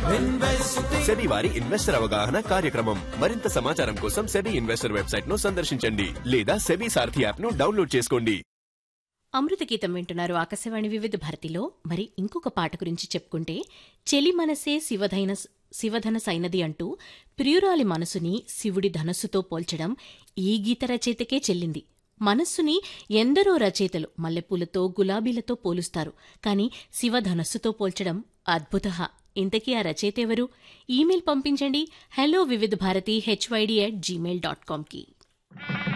SEBI వారి investor అవగాహన కార్యక్రమం మరింత సమాచారం కోసం సెబీ ఇన్వెస్టర్ వెబ్సైట్ ను సందర్శించండి లేదా సెబీ సారథి యాప్ ను డౌన్లోడ్ చేసుకోండి అమృత గీతం వింటున్నారు ఆకాశవాణి వివిధ భారతిలో మరి ఇంకొక పాట గురించి చెప్పుకుంటే చెలి మనసే శివధైన శివధన సైనది అంటూ ప్రియురాలి మనసుని శివుడి ధనస్సుతో పోల్చడం ఈ గీత రచయితకే చెల్లింది మనస్సుని ఎందరో రచయితలు మల్లెపూలతో గులాబీలతో పోలుస్తారు కాని శివధనస్సుతో పోల్చడం అద్భుత ఇంతకీ ఆ రచయిత ఎవరు ఈమెయిల్ పంపించండి hello Vividh Bharati HYD at Gmail dot కామ్కి